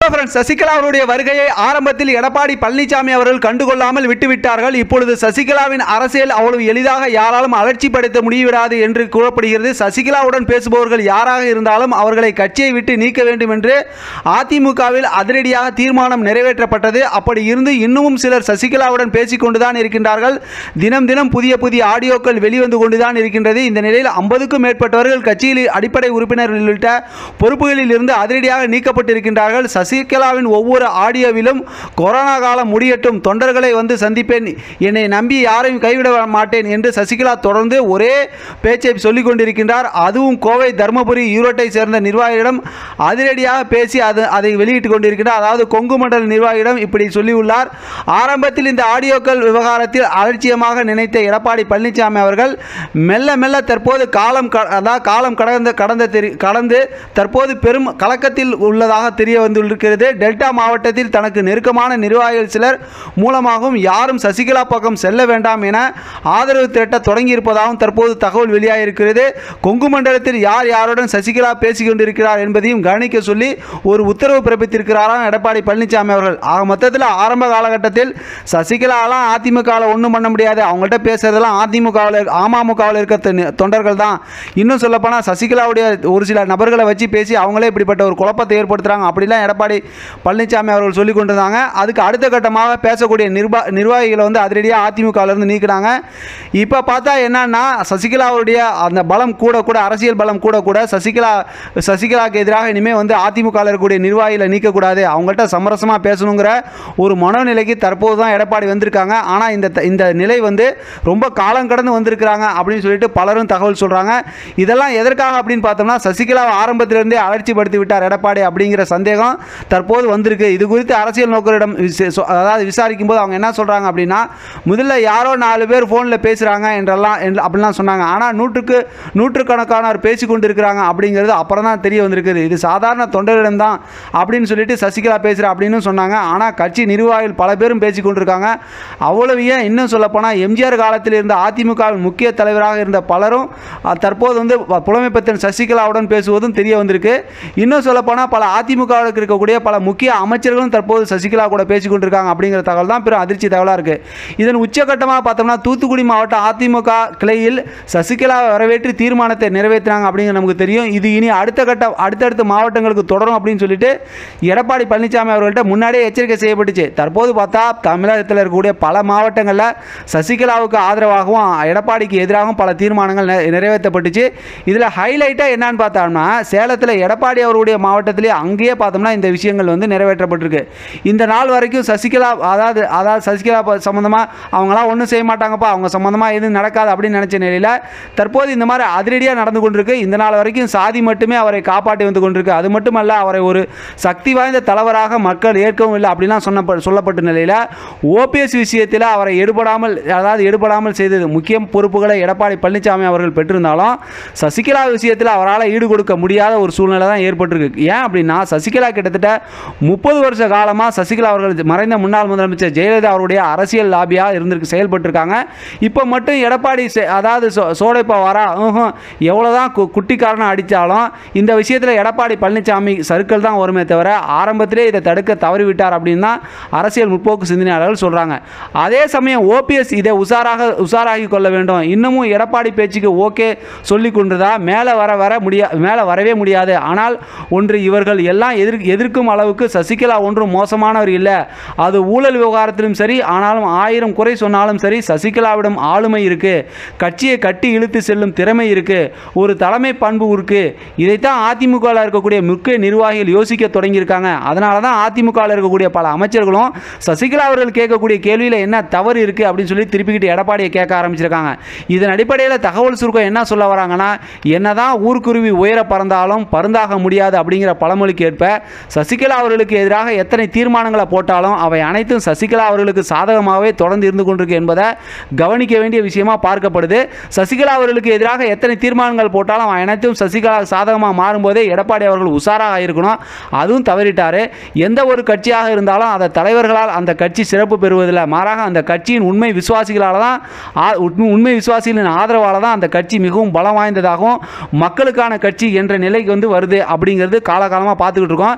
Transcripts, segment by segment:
friends Sasikala அவருடைய வருகையை ஆரம்பத்தில் எடப்பாடி பழனிசாமி அவர்கள் கண்டுகொள்ளாமல் விட்டுவிட்டார்கள் இப்பொழுது சசிகலாவின் அரசியல் அவ்வளவு எளிதாக யாராலும் அலட்சிப்படுத்த முடிவிடாது என்று கூறப்படுகிறது சசிகலாவுடன் பேசுபவர்கள் யாராக இருந்தாலும் அவர்களை கட்சியை விட்டு நீக்க வேண்டும் என்று அதிமுகவில் அதிரடியாக தீர்மானம் நிறைவேற்றப்பட்டது அப்படி இருந்து இன்னமும் சிலர் சசிகலாவுடன் பேசிக்கொண்டுதான் இருக்கின்றார்கள் தினம் தினம் புதிய புதிய ஆடியோக்கள் வெளிவந்து கொண்டுதான் இருக்கின்றது இந்த நிலையில் ஐம்பதுக்கும் மேற்பட்டவர்கள் கட்சியில் அடிப்படை உறுப்பினர்கள் உள்ளிட்ட பொறுப்புகளில் இருந்து அதிரடியாக நீக்கப்பட்டிருக்கின்றார்கள் சசிகலாவின் ஒவ்வொரு ஆடியோவிலும் கொரோனா காலம் முடியட்டும் தொண்டர்களை வந்து சந்திப்பேன் என்னை நம்பி யாரையும் கைவிட மாட்டேன் என்று சசிகலா தொடர்ந்து ஒரே பேச்சை சொல்லிக் கொண்டிருக்கின்றார் அதுவும் கோவை தருமபுரி ஈரோட்டை சேர்ந்த நிர்வாகியிடம் அதிரடியாக பேசி அது அதை வெளியிட்டுக் கொண்டிருக்கிறார் அதாவது கொங்கு மண்டல நிர்வாகியிடம் இப்படி சொல்லியுள்ளார் ஆரம்பத்தில் இந்த ஆடியோக்கள் விவகாரத்தில் அலட்சியமாக நினைத்த எடப்பாடி பழனிசாமி அவர்கள் மெல்ல மெல்ல தற்போது காலம் க- அதாவது காலம் கடந்த கடந்த தெரி கடந்து தற்போது பெரும் கலக்கத்தில் உள்ளதாக தெரிய வந்துள்ளிருக்கிறது டெல்டா மாவட்டத்தில் தனக்கு நெருக்கமான நிர்வாகிகள் சிலர் மூலமாகவும் யாரும் சசிகலா பக்கம் செல்ல வேண்டாம் என ஆதரவு திரட்ட தொடங்கியிருப்பதாகவும் தற்போது தகவல் வெளியாகியிருக்கிறது கொங்கு மண்டலத்தில் யார் யாருடன் சசிகலா பேசிக் கொண்டிருக்கிறார் என்பதையும் கவனிக்க சொல்லி ஒரு உத்தரவு பிறப்பித்திருக்கிறாராம் எடப்பாடி பழனிசாமி அவர்கள் ஆக மொத்தத்தில் ஆரம்ப காலகட்டத்தில் சசிகலாலாம் அதிமுகவில் ஒன்றும் பண்ண முடியாது அவங்கள்ட்ட பேசுறதெல்லாம் அதிமுகவில் அமமுகவில் இருக்க தொ- தொண்டர்கள் தான் இன்னும் சொல்லப்போனால் சசிகலாவுடைய ஒரு சில நபர்களை வச்சு பேசி அவங்களே இப்படிப்பட்ட ஒரு குழப்பத்தை ஏற்படுத்துகிறாங்க அப்படிலாம் எடப்பாடி பழனிசாமி அவர்கள் சொல்லி கொண்டிருந்தாங்க அதுக்கு அடுத்த கட்டமாக பேசக்கூடிய நிர்வா நிர்வாகிகளை வந்து அதிரடியாக அதிமுகவிலேருந்து நீக்கினாங்க இப்போ பார்த்தா என்னன்னா சசிகலா அவருடைய அந்த பலம் கூட கூட அரசியல் பலம் கூட கூட சசிகலா சசிகலாவுக்கு எதிராக இனிமேல் வந்து அதிமுகவில் இருக்கக்கூடிய நிர்வாகிகளை நீக்கக்கூடாது அவங்கள்ட்ட சமரசமாக பேசணுங்கிற ஒரு மனோநிலைக்கு தற்போது தான் எடப்பாடி வந்திருக்காங்க ஆனால் இந்த த- இந்த நிலை வந்து ரொம்ப காலம் கடந்து வந்திருக்கிறாங்க அப்படின்னு சொல்லிட்டு பலரும் தகவல் சொல்கிறாங்க இதெல்லாம் எதற்காக அப்படின்னு பார்த்தோம்னா சசிகலாவை ஆரம்பத்திலிருந்தே அலட்சிப்படுத்தி விட்டார் எடப்பாடி அப்படிங்கிற சந்தேகம் தற்போது வந்திருக்கு இது குறித்து அரசியல் நோக்கரிடம் விச- சொ- அதாவது விசாரிக்கும் போது அவங்க என்ன சொல்கிறாங்க அப்படின்னா முதல்ல யாரோ நாலு பேர் ஃபோனில் பேசுகிறாங்க என்றெல்லாம் என்று அப்படிலாம் சொன்னாங்க ஆனால் நூற்றுக்கு நூற்றுக்கணக்கானோர் பேசி கொண்டு இருக்கிறாங்க அப்படிங்கிறது அப்புறம் தான் தெரிய வந்திருக்குது இது சாதாரண தொண்டரிடம் தான் அப்படின்னு சொல்லிட்டு சசிகலா பேசுகிற அப்படின்னு சொன்னாங்க ஆனால் கட்சி நிர்வாகிகள் பல பேரும் பேசி கொண்டிருக்காங்க அவ்வளவு ஏன் இன்னும் சொல்லப்போனால் எம்ஜிஆர் காலத்தில் இருந்த அதிமுகவின் முக்கிய தலைவராக இருந்த பலரும் அஹ், தற்போது வந்து ப- புலமைப்பத்தன் சசிகலாவுடன் பேசுவதும் தெரிய வந்திருக்கு இன்னும் சொல்லப்போனால் பல அதிமுகவுக்கு இருக்கக்கூடிய பல முக்கிய அமைச்சர்களும் தற்போது சசிகலா கூட பேசி கொண்டிருக்காங்க அப்படிங்கிற தகவல் தான் பெரும் அதிர்ச்சி தகவலாக இருக்குது இதன் உச்சகட்டமாக பார்த்தோம்னா தூத்துக்குடி மாவட்ட அதிமுக கிளையில் சசிகலா வரவேற்று தீர்மானத்தை நிறைவேற்றினாங்க அப்படிங்கிற நமக்கு தெரியும் இது இனி அடுத்த கட்ட அடுத்தடுத்த மாவட்டங்களுக்கு தொடரும் அப்படின்னு சொல்லிட்டு எடப்பாடி பழனிசாமி அவர்கள்ட்ட முன்னாடியே எச்சரிக்கை செய்யப்பட்டுச்சு தற்போது பார்த்தா தமிழகத்தில் இருக்கக்கூடிய பல மாவட்டங்களில் சசிகலாவுக்கு ஆதரவாகவும் எடப்பாடிக்கு எதிராகவும் பல தீர்மானங்கள் நெ- நிறைவேற்றப்பட்டுச்சு இதில் ஹைலைட்டாக என்னன்னு பார்த்தோம்னா சேலத்தில் எடப்பாடி அவருடைய மாவட்டத்திலே அங்கேயே பார்த்தோம்னா இந்த விஷயங்கள் வந்து நிறைவேற்றப்பட்டிருக்கு இந்த நாள் வரைக்கும் சசிகலா அதாவது அதாவது சசிகலா சம்மந்தமாக அவங்களாம் ஒன்றும் செய்ய மாட்டாங்கப்பா அவங்க சம்மந்தமாக எதுவும் நடக்காது அப்படின்னு நினச்ச நிலையில் தற்போது இந்த மாதிரி அதிரடியாக நடந்து கொண்டிருக்கு இந்த நாள் வரைக்கும் சாதி மட்டுமே அவரை காப்பாற்றி வந்து கொண்டிருக்கு அது மட்டுமல்ல அவரை ஒரு சக்தி வாய்ந்த தலைவராக மக்கள் ஏற்கவும் இல்லை அப்படிலாம் சொன்ன சொல்லப்பட்ட நிலையில் ஓபிஎஸ் விஷயத்தில் அவரை எடுபடாமல் அதாவது எடுபடாமல் செய்தது முக்கிய பொறுப்புகளை எடப்பாடி பழனிசாமி அவர்கள் பெற்றிருந்தாலும் சசிகலா விஷயத்தில் அவரால் ஈடு கொடுக்க முடியாத ஒரு சூழ்நிலை தான் ஏற்பட்டிருக்கு ஏன் அப்படின்னா சசிகலா கிட்டத்தட்ட முப்பது வருஷ காலமாக சசிகலா அவர்கள் மறைந்த முன்னாள் முதலமைச்சர் ஜெயலலிதா அவருடைய அரசியல் லாபியாக இருந்திருக்கு செயல்பட்டிருக்காங்க இப்போ மட்டும் எடப்பாடி செ- அதாவது சோ- சோடைப்பா வரா ம்ஹும், எவ்வளோதான் கு குட்டிக்காரனை அடித்தாலும் இந்த விஷயத்தில் எடப்பாடி பழனிசாமி சர்க்கிள் தான் வருமே தவிர ஆரம்பத்திலே இதை தடுக்க தவறிவிட்டார் அப்படின்னு தான் அரசியல் முற்போக்கு சிந்தனையாளர்கள் சொல்கிறாங்க அதே சமயம் ஓபிஎஸ் இதை உஷாராக உஷாராகி கொள்ள வேண்டும் இன்னமும் எடப்பாடி பேச்சுக்கு ஓகே சொல்லி கொண்டுதா மேலே வர வர முடியா மேலே வரவே முடியாது ஆனால் ஒன்று இவர்கள் எல்லாம் எதிர் எதிர்க்கும் அளவுக்கு சசிகலா ஒன்றும் மோசமானவர் இல்லை அது ஊழல் விவகாரத்திலும் சரி ஆனாலும் ஆயிரம் குறை சொன்னாலும் சரி சசிகலாவிடம் ஆளுமை இருக்கு கட்சியை கட்டி இழுத்து செல்லும் திறமை இருக்கு ஒரு தலைமை பண்பு இருக்கு இதைத்தான் அதிமுகவில் இருக்கக்கூடிய முக்கிய நிர்வாகிகள் யோசிக்க தொடங்கியிருக்காங்க அதனால தான் அதிமுகவில் இருக்கக்கூடிய பல அமைச்சர்களும் சசிகலா அவர்கள் கேட்கக்கூடிய கேள்வியில் என்ன தவறு இருக்கு அப்படின்னு சொல்லி திருப்பிக்கிட்டு எடப்பாடியை கேட்க ஆரம்பிச்சிருக்காங்க இதன் அடிப்படையில் தகவல் சுருக்கம் என்ன சொல்ல வராங்கன்னா என்னதான் ஊர்க்குருவி உயர பறந்தாலும் பருந்தாக முடியாது அப்படிங்கிற பழமொழிக்கு ஏற்ப சசிகலா அவர்களுக்கு எதிராக எத்தனை தீர்மானங்களை போட்டாலும் அவை அனைத்தும் சசிகலா அவர்களுக்கு சாதகமாகவே தொடர்ந்து இருந்து கொண்டிருக்கு என்பதை கவனிக்க வேண்டிய விஷயமா பார்க்கப்படுது சசிகலா அவர்களுக்கு எதிராக எத்தனை தீர்மானங்கள் போட்டாலும் அவை அனைத்தும் சசிகலா சாதகமாக மாறும்போதே எடப்பாடி அவர்கள் உஷாராக இருக்கணும் அதுவும் தவறிட்டாரு எந்த ஒரு கட்சியாக இருந்தாலும் அந்த தலைவர்களால் அந்த கட்சி சிறப்பு பெறுவதில்லை மாறாக அந்த கட்சியின் உண்மை விசுவாசிகளால் தான் ஆ- உண்மை- உண்மை விசுவாசிகளின் ஆதரவால் தான் அந்த கட்சி மிகவும் பலம் வாய்ந்ததாகவும் மக்களுக்கான கட்சி என்ற நிலைக்கு வந்து வருது அப்படிங்கிறது காலகாலமாக பார்த்துக்கிட்டு இருக்கோம் இன்று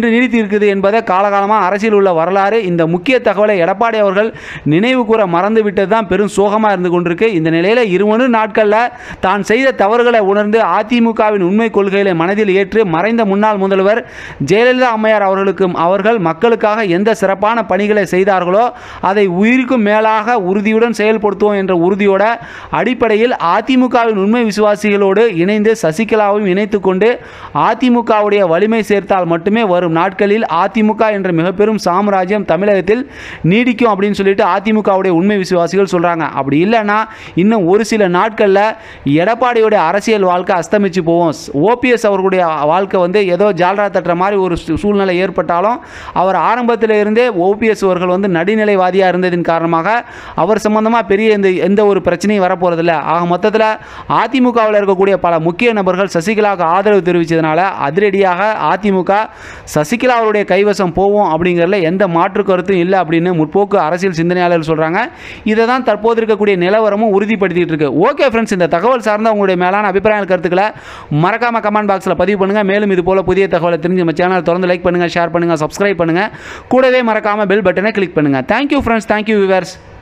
இன்று நீடித்து இருக்குது என்பதை காலகாலமாக அரசியல் உள்ள வரலாறு இந்த முக்கிய தகவலை எடப்பாடி அவர்கள் நினைவு கூற மறந்து விட்டது தான் பெரும் சோகமாக இருந்து கொண்டிருக்கு இந்த நிலையில் இருமணு நாட்களில் தான் செய்த தவறுகளை உணர்ந்து அதிமுகவின் உண்மை கொள்கைகளை மனதில் ஏற்று மறைந்த முன்னாள் முதல்வர் ஜெயலலிதா அம்மையார் அவர்களுக்கும் அவர்கள் மக்களுக்காக எந்த சிறப்பான பணிகளை செய்தார்களோ அதை உயிருக்கும் மேலாக உறுதியுடன் செயல்படுத்துவோம் என்ற உறுதியோட அடிப்படையில் அதிமுகவின் உண்மை விசுவாசிகளோடு இணைந்து சசிகலாவையும் இணைத்து கொண்டு அதிமுகவுடைய வலிமை சேர்த்தால் மட்டுமே வரும் நாட்களில் அதிமுக என்ற மிகப்பெரும் சாம்ராஜ்யம் தமிழகத்தில் நீடிக்கும் அப்படின்னு சொல்லிட்டு அதிமுகவுடைய உண்மை விசுவாசிகள் சொல்கிறாங்க அப்படி இல்லைன்னா இன்னும் ஒரு சில நாட்களில் எடப்பாடியுடைய அரசியல் வாழ்க்கை அஸ்தமிச்சு போவோம் ஓபிஎஸ் அவர்களுடைய வாழ்க்கை வந்து ஏதோ ஜால்ரா தட்டுற மாதிரி ஒரு சூ- சூழ்நிலை ஏற்பட்டாலும் அவர் ஆரம்பத்தில் இருந்தே ஓபிஎஸ் அவர்கள் வந்து நடுநிலைவாதியாக இருந்ததின் காரணமாக அவர் சம்பந்தமாக பெரிய இந்த எந்த ஒரு பிரச்சனையும் வரப்போகிறதில்ல ஆக மொத்தத்தில் அதிமுகவில் இருக்கக்கூடிய பல முக்கிய நபர்கள் சசிகலாவுக்கு ஆதரவு தெரிவித்ததுனால அதிரடியாக அதிமுக சசிகலா அவருடைய கைவசம் போவோம் அப்படிங்கிறதுல எந்த மாற்று கருத்தும் இல்லை அப்படின்னு முற்போக்கு அரசியல் சிந்தனையாளர்கள் சொல்கிறாங்க இதை தான் தற்போது இருக்கக்கூடிய நிலவரமும் உறுதிப்படுத்திட்டு இருக்கு ஓகே ஃப்ரெண்ட்ஸ் இந்த தகவல் சார்ந்த உங்களுடைய மேலான அபிப்பிராய கருத்துக்களை மறக்காம கமெண்ட் பாக்ஸில் பதிவு பண்ணுங்கள் மேலும் இது போல புதிய தகவலை தெரிஞ்சு நம்ம சேனல் தொடர்ந்து லைக் பண்ணுங்கள் ஷேர் பண்ணுங்கள் சப்ஸ்கிரைப் பண்ணுங்கள் கூடவே மறக்காமல் பெல் பட்டனை கிளிக் பண்ணுங்கள் தேங்க்யூ ஃப்ரெண்ட்ஸ் தேங்க்யூ விவர்ஸ்